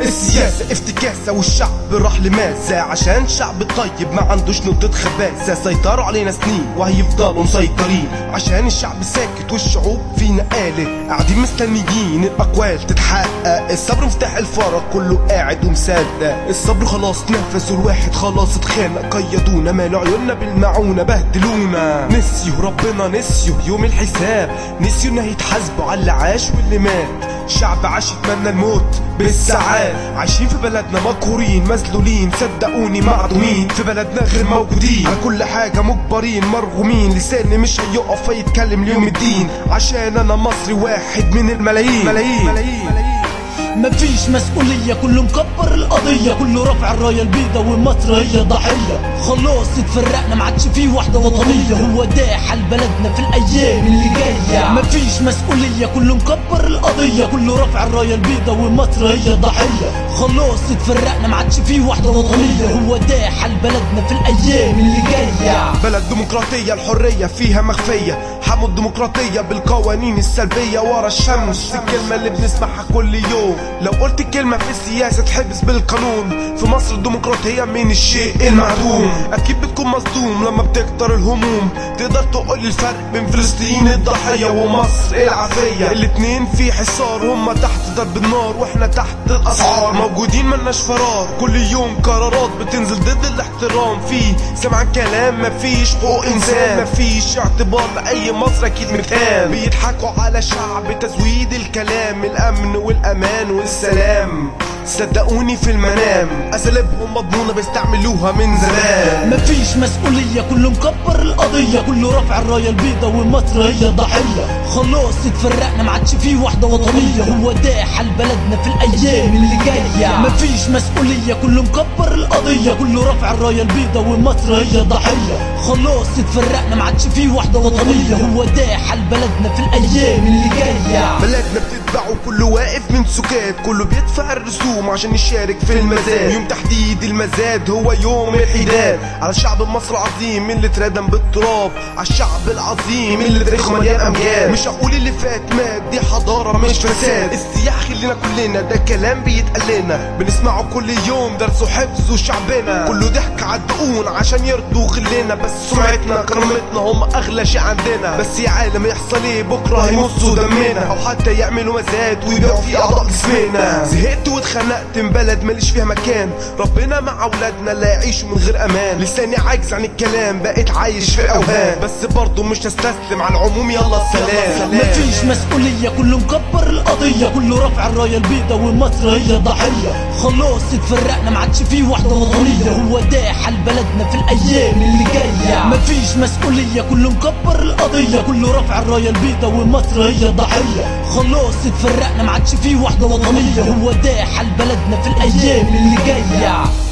السياسة افتكاسة والشعب راح لماذا عشان شعب طيب ما عندوش نقطة خباثة سيطروا علينا سنين وهيفضلوا مسيطرين عشان الشعب ساكت والشعوب فينا قالت قاعدين مستنيين الاقوال تتحقق الصبر مفتاح الفرج كله قاعد ومصدق الصبر خلاص نفذوا الواحد خلاص اتخانق قيدونا مالوا عيوننا بالمعونة بهدلونا نسيوا ربنا نسيوا يوم الحساب نسيوا ان هيتحاسبوا على اللي عاش واللي مات شعب عاش يتمنى الموت بالساعات عايشين في بلدنا مقهورين مذلولين صدقوني معدومين في بلدنا غير موجودين على كل حاجة مجبرين مرغومين لساني مش هيقف يتكلم ليوم الدين عشان انا مصري واحد من الملايين ملايين ملايين مفيش مسؤولية كله مكبر القضية كله رافع الراية البيضة ومصر هي ضحية خلاص اتفرقنا ما عادش فيه واحدة وطنية هو ده حال بلدنا في الأيام اللي جاية مفيش مسؤولية كله مكبر القضية كله رافع الراية البيضة ومصر هي ضحية خلاص اتفرقنا ما عادش فيه واحدة وطنية هو ده حال بلدنا في الأيام اللي جاية بلد ديمقراطية الحرية فيها مخفية حموا الديمقراطية بالقوانين السلبية ورا الشمس الكلمة اللي بنسمعها كل يوم لو قلت كلمة في السياسة تحبس بالقانون في مصر الديمقراطية من الشيء المعدوم أكيد بتكون مصدوم لما بتكتر الهموم تقدر تقول الفرق بين فلسطين الضحية ومصر العافية الاتنين في حصار هما تحت ضرب النار واحنا تحت الأسعار موجودين ملناش فرار كل يوم قرارات بتنزل ضد الاحترام في سمع كلام مفيش حقوق انسان مفيش اعتبار لأي مصر أكيد مكان بيضحكوا على شعب تزويد الكلام الأمن والأمان والسلام صدقوني في المنام أساليبهم مضمونة بيستعملوها من زمان مفيش مسؤولية كله مكبر القضية كله رافع الراية البيضة ومصر هي ضحية خلاص اتفرقنا ما عادش فيه واحدة وطنية هو ده حال بلدنا في الأيام اللي جاية مفيش مسؤولية كله مكبر القضية كله رافع الراية البيضة ومصر هي ضحية خلاص اتفرقنا ما عادش فيه واحدة وطنية هو ده حال بلدنا في الأيام اللي جاية بلدنا بتتباع وكله واقف من سكات كله بيدفع الرسوم عشان يشارك في المزاد يوم تحديد المزاد هو يوم الحداد على الشعب المصري العظيم اللي اتردم بالتراب على الشعب العظيم اللي تاريخه مليان امجاد مش هقول اللي فات مات دي حضاره مش فساد السياح خلينا كلنا ده كلام بيتقال لنا بنسمعه كل يوم درس وحفظ وشعبنا كله ضحك على الدقون عشان يرضوا غلنا بس سمعتنا كرامتنا هم اغلى شيء عندنا بس يا عالم يحصل ايه بكره هيمصوا دمنا او حتى يعملوا مزاد ويبيعوا فيه اعضاء جسمنا زهقت واتخنقت من بلد ماليش فيها مكان ربنا مع اولادنا لا يعيشوا من غير امان لساني عاجز عن الكلام بقيت عايش في اوهام بس برضه مش هستسلم على العموم يلا السلام مفيش مسؤولية كله مكبر القضية كله رافع الراية البيضة ومصر هي ضحية خلاص اتفرقنا ما عادش فيه واحدة وطنية هو ده حال بلدنا في الأيام اللي جاية مفيش مسؤولية كله مكبر القضية كله رافع الراية البيضة ومصر هي ضحية خلاص اتفرقنا ما عادش فيه واحدة وطنية هو ده حال بلدنا في الأيام اللي جاية